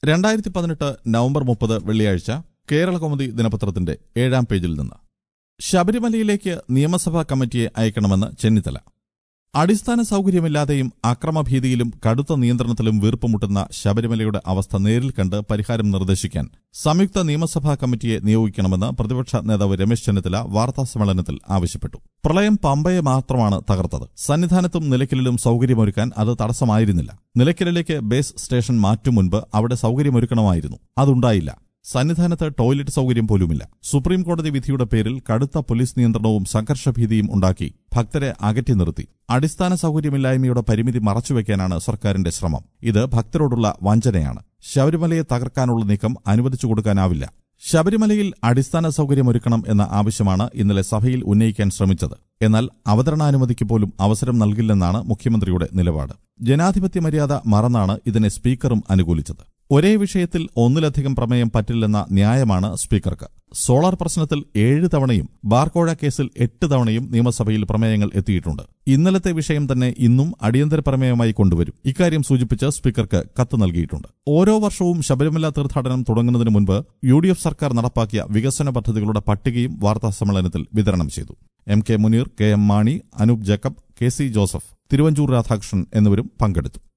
രണ്ടായിരത്തി പതിനെട്ട് നവംബർ മുപ്പത് വെള്ളിയാഴ്ച കേരള കൗമുദി ദിനപത്രത്തിന്റെ ഏഴാം പേജിൽ നിന്ന് ശബരിമലയിലേക്ക് നിയമസഭാ കമ്മിറ്റിയെ അയക്കണമെന്ന് ചെന്നിത്തല അടിസ്ഥാന സൌകര്യമില്ലാതെയും അക്രമഭീതിയിലും കടുത്ത നിയന്ത്രണത്തിലും വീർപ്പുമുട്ടുന്ന ശബരിമലയുടെ അവസ്ഥ നേരിൽ കണ്ട് പരിഹാരം നിർദ്ദേശിക്കാൻ സംയുക്ത നിയമസഭാ കമ്മിറ്റിയെ നിയോഗിക്കണമെന്ന് പ്രതിപക്ഷ നേതാവ് രമേശ് ചെന്നിത്തല വാർത്താസമ്മേളനത്തിൽ ആവശ്യപ്പെട്ടു പ്രളയം പമ്പയെ മാത്രമാണ് തകർത്തത് സന്നിധാനത്തും നിലയ്ക്കലിലും സൌകര്യമൊരുക്കാൻ അത് തടസ്സമായിരുന്നില്ല നിലയ്ക്കലിലേക്ക് ബേസ് സ്റ്റേഷൻ മാറ്റും മുൻപ് അവിടെ സൌകര്യമൊരുക്കണമായിരുന്നു അതുണ്ടായില്ല സന്നിധാനത്ത് ടോയ്ലറ്റ് സൌകര്യം പോലുമില്ല സുപ്രീം കോടതി വിധിയുടെ പേരിൽ കടുത്ത പോലീസ് നിയന്ത്രണവും സംഘർഷഭീതിയും ഉണ്ടാക്കി ഭക്തരെ അകറ്റി നിർത്തി അടിസ്ഥാന സൌകര്യമില്ലായ്മയുടെ പരിമിതി മറച്ചുവെക്കാനാണ് സർക്കാരിന്റെ ശ്രമം ഇത് ഭക്തരോടുള്ള വഞ്ചനയാണ് ശബരിമലയെ തകർക്കാനുള്ള നീക്കം അനുവദിച്ചു കൊടുക്കാനാവില്ല ശബരിമലയിൽ അടിസ്ഥാന സൌകര്യമൊരുക്കണം എന്ന ആവശ്യമാണ് ഇന്നലെ സഭയിൽ ഉന്നയിക്കാൻ ശ്രമിച്ചത് എന്നാൽ അവതരണാനുമതിക്ക് പോലും അവസരം നൽകില്ലെന്നാണ് മുഖ്യമന്ത്രിയുടെ നിലപാട് ജനാധിപത്യ മര്യാദ മറന്നാണ് ഇതിനെ സ്പീക്കറും അനുകൂലിച്ചത് ഒരേ വിഷയത്തിൽ ഒന്നിലധികം പ്രമേയം പറ്റില്ലെന്ന ന്യായമാണ് സ്പീക്കർക്ക് സോളാർ പ്രശ്നത്തിൽ ഏഴ് തവണയും ബാർക്കോഴ കേസിൽ എട്ട് തവണയും നിയമസഭയിൽ പ്രമേയങ്ങൾ എത്തിയിട്ടുണ്ട് ഇന്നലത്തെ വിഷയം തന്നെ ഇന്നും അടിയന്തര പ്രമേയമായി കൊണ്ടുവരും ഇക്കാര്യം സൂചിപ്പിച്ച് സ്പീക്കർക്ക് കത്ത് നൽകിയിട്ടുണ്ട് ഓരോ വർഷവും ശബരിമല തീർത്ഥാടനം തുടങ്ങുന്നതിന് മുൻപ് യു ഡി എഫ് സർക്കാർ നടപ്പാക്കിയ വികസന പദ്ധതികളുടെ പട്ടികയും വാർത്താസമ്മേളനത്തിൽ വിതരണം ചെയ്തു M K Muneer K M Mani Anoop Jacob K C Joseph Thiruvanchoor Radhakrishnan എന്നിവരും പങ്കെടുത്തു